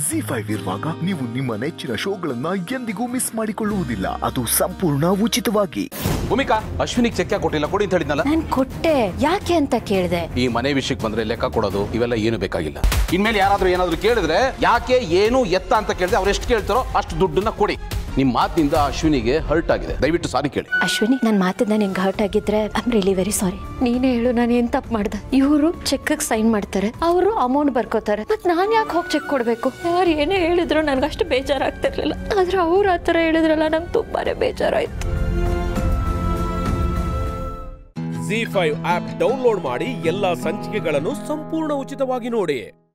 G five ಇರುವಾಗ ನೀವು ನಿಮ್ಮ ನೆಚ್ಚಿನ ಶೋಗಳನ್ನ ಎಂದಿಗೂ ಮಿಸ್ ಮಾಡಿಕೊಳ್ಳುವುದಿಲ್ಲ ಅದು ಸಂಪೂರ್ಣ ಉಚಿತವಾಗಿ ಭೂಮಿಕಾ ಅಶ್ವಿನಿಗೆ ಚೆಕ್ ಯಾಕೆ ಕೊಟ್ಟಿಲ್ಲ ಕೊಡಿ ಅಂತ ಹೇಳಿದ್ನಲ್ಲ ನಾನ್ ಕೊಟ್ಟೆ ಯಾಕೆ ಅಂತ ಕೇಳ್ದೆ ಈ ಮನೆ ವಿಷಯಕ್ಕೆ ಬಂದ್ರೆ ಲೆಕ್ಕ ಕೊಡೋದು ಇವೆಲ್ಲ ಏನು ಬೇಕಾಗಿಲ್ಲ ಇನ್ಮೇಲೆ ಯಾರಾದ್ರೂ ಏನಾದ್ರೂ ಕೇಳಿದ್ರೆ ಯಾಕೆ ಏನು ಎತ್ತ ಅಂತ ಕೇಳಿದ್ರೆ ಅವ್ರು ಎಷ್ಟು ಕೇಳ್ತಾರೋ ಅಷ್ಟು ದುಡ್ಡನ್ನ ಕೊಡಿ ನಿಮ್ಮ ಮಾತಿನಿಂದ ಅಶ್ವಿನಿಗೆ ಹರ್ಟ್ ಆಗಿದೆ ದಯವಿಟ್ಟು ಸಾರಿ ಕೇಳಿ ಅಶ್ವಿನಿ ನನ್ ಮಾತಿಂದ ನಿಂಗೆ ಹರ್ಟ್ ಆಗಿದ್ರೆ ಐಮ್ ರಿಯಲಿ ವೆರಿ ಸಾರಿ ನೀನೇ ಹೇಳು ನಾನು ಏನ್ ತಪ್ಪು ಮಾಡ್ದೆ ಇವರು ಚೆಕ್ ಸೈನ್ ಮಾಡ್ತಾರೆ ಅವರು ಅಮೌಂಟ್ ಬರ್ಕೋತಾರೆ ಮತ್ ನಾನ್ ಯಾಕೆ ಹೋಗಿ ಚೆಕ್ ಕೊಡ್ಬೇಕು ಯಾರು ಏನೇ ಹೇಳಿದ್ರು ನನ್ಗೆ ಅಷ್ಟು ಬೇಜಾರಾಗ್ತಿರ್ಲಿಲ್ಲ ಆದ್ರೆ ಅವ್ರು ಆ ಥರ ಹೇಳಿದ್ರಲ್ಲ ನಂಗೆ ತುಂಬಾನೇ ಬೇಜಾರಾಯ್ತು ಜಿ ಫೈವ್ ಆಪ್ ಡೌನ್ಲೋಡ್ ಮಾಡಿ ಎಲ್ಲಾ ಸಂಚಿಕೆಗಳನ್ನು ಸಂಪೂರ್ಣ ಉಚಿತವಾಗಿ ನೋಡಿ